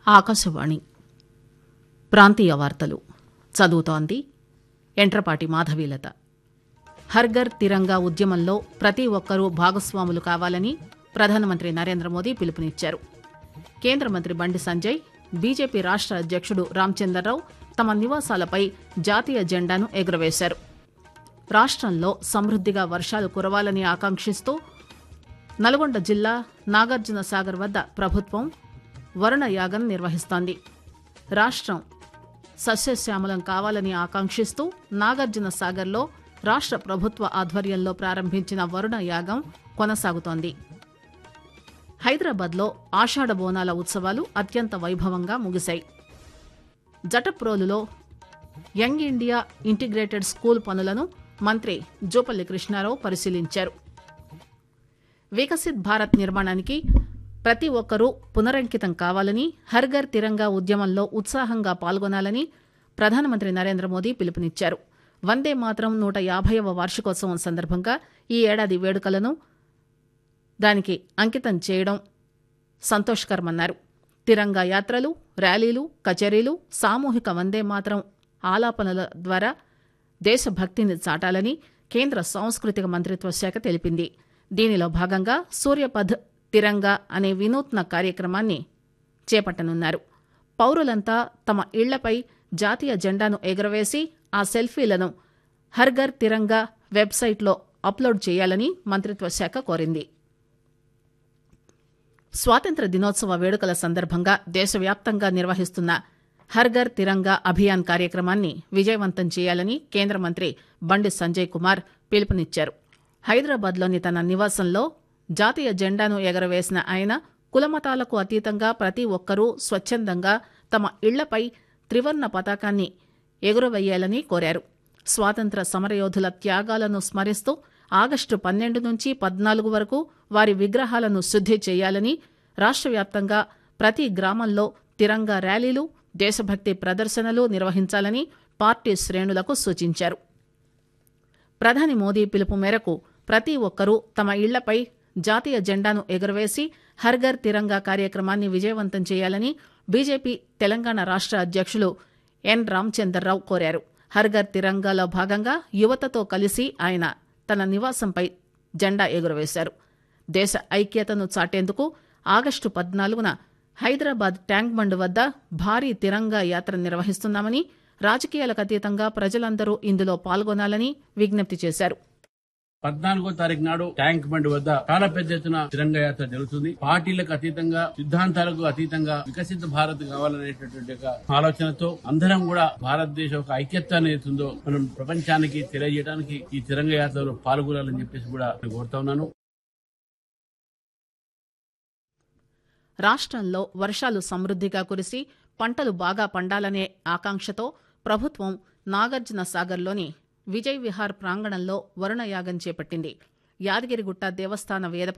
ఆకాశవాణి ప్రాంతీయ వార్తలు చదువుతోంది ఎంట్రపాటి మాధవీలత హర్ఘర్ తిరంగా ఉద్యమంలో ప్రతి ఒక్కరూ భాగస్వాములు కావాలని ప్రధానమంత్రి నరేంద్ర మోదీ పిలుపునిచ్చారు కేంద్ర మంత్రి బండి సంజయ్ బీజేపీ రాష్ట అధ్యక్షుడు రామచందర్రావు తమ నివాసాలపై జాతీయ జెండాను ఎగురవేశారు రాష్టంలో సమృద్దిగా వర్షాలు కురవాలని ఆకాంక్షిస్తూ నల్గొండ జిల్లా నాగార్జున సాగర్ వద్ద ప్రభుత్వం వరుణ యాగం నిర్వహిస్తోంది రాష్ట్రం సస్యశ్యామలం కావాలని ఆకాంక్షిస్తూ నాగార్జున సాగర్లో రాష్ట్ర ప్రభుత్వ ఆధ్వర్యంలో ప్రారంభించిన వరుణ యాగం కొనసాగుతోంది హైదరాబాద్లో ఆషాఢ బోనాల ఉత్సవాలు అత్యంత వైభవంగా ముగిశాయి జటప్రోలులో యంగ్ ఇండియా ఇంటిగ్రేటెడ్ స్కూల్ పనులను మంత్రి జూపల్లి కృష్ణారావు పరిశీలించారు వికసిత్ భారత్ నిర్మాణానికి ప్రతి ఒక్కరూ పునరంకితం కావాలని హర్ఘర్ తిరంగా ఉద్యమంలో ఉత్సాహంగా పాల్గొనాలని ప్రధానమంత్రి నరేంద్ర మోదీ పిలుపునిచ్చారు వందే మాత్రం నూట యాభైవ వార్షికోత్సవం సందర్భంగా ఈ ఏడాది వేడుకలను దానికి అంకితం చేయడం సంతోషకరమన్నారు తిరంగా యాత్రలు ర్యాలీలు కచేరీలు సామూహిక వందే మాత్రం ఆలాపనల ద్వారా దేశభక్తిని చాటాలని కేంద్ర సాంస్కృతిక మంత్రిత్వ శాఖ తెలిపింది దీనిలో భాగంగా సూర్యపథ్ తిరంగా అనే వినూత్న కార్యక్రమాన్ని చేపట్టనున్నారు పౌరులంతా తమ ఇళ్లపై జాతీయ జెండాను ఎగురవేసి ఆ సెల్ఫీలను హర్ఘర్ తిరంగా వెబ్సైట్లో అప్లోడ్ చేయాలని మంత్రిత్వ శాఖ కోరింది స్వాతంత్ర దినోత్సవ వేడుకల సందర్భంగా దేశవ్యాప్తంగా నిర్వహిస్తున్న హర్ఘర్ తిరంగా అభియాన్ కార్యక్రమాన్ని విజయవంతం చేయాలని కేంద్ర మంత్రి బండి సంజయ్ కుమార్ పిలుపునిచ్చారు హైదరాబాద్లోని తన నివాసంలో జాతీయ జెండాను ఎగరవేసిన ఆయన కులమతాలకు అతీతంగా ప్రతి ఒక్కరూ స్వచ్ఛందంగా తమ ఇళ్లపై త్రివర్ణ పతాకాన్ని ఎగురవేయాలని కోరారు స్వాతంత్ర సమరయోధుల త్యాగాలను స్మరిస్తూ ఆగస్టు పన్నెండు నుంచి పద్నాలుగు వరకు వారి విగ్రహాలను శుద్ది చేయాలని రాష్ట్ర వ్యాప్తంగా ప్రతి గ్రామంలో తిరంగా ర్యాలీలు దేశభక్తి ప్రదర్శనలు నిర్వహించాలని పార్టీ శ్రేణులకు సూచించారు ప్రధాని మోదీ పిలుపు మేరకు ప్రతి ఒక్కరూ తమ ఇళ్లపై జాతీయ జెండాను ఎగురవేసి హర్ఘర్ తిరంగా కార్యక్రమాన్ని విజయవంతం చేయాలని బీజేపీ తెలంగాణ రాష్ట అధ్యక్షులు ఎన్ రామచందర్రావు కోరారు హర్ఘర్ తిరంగాలో భాగంగా యువతతో కలిసి ఆయన తన నివాసంపై జెండా ఎగురవేశారు దేశ ఐక్యతను చాటేందుకు ఆగస్టు పద్నాలుగున హైదరాబాద్ ట్యాంక్ బండ్ వద్ద భారీ తిరంగా యాత్ర నిర్వహిస్తున్నామని రాజకీయాలకు అతీతంగా ప్రజలందరూ ఇందులో పాల్గొనాలని విజ్ఞప్తి చేశారు పద్నాలుగో తారీఖు నాడు ట్యాంక్ బండ్ వద్ద చాలా పెద్ద ఎత్తున తిరంగ యాత్ర జరుగుతుంది పార్టీలకు అతీతంగా సిద్ధాంతాలకు అతీతంగా వికసిత భారత్ కావాలనేటటువంటి ఒక ఆలోచనతో అందరం కూడా భారతదేశం ఒక ఐక్యత అనేది ఉందో మనం ప్రపంచానికి తెలియజేయడానికి ఈ తిరంగ యాత్రలో పాల్గొనాలని చెప్పేసి కూడా నేను కోరుతా ఉన్నాను రాష్ట్రంలో వర్షాలు సమృద్దిగా కురిసి పంటలు బాగా పండాలనే ఆకాంక్షతో ప్రభుత్వం నాగార్జున సాగర్లోని విజయ్ విహార్ ప్రాంగణంలో వరుణ యాగం చేపట్టింది యాదగిరిగుట్ట దేవస్థాన వేద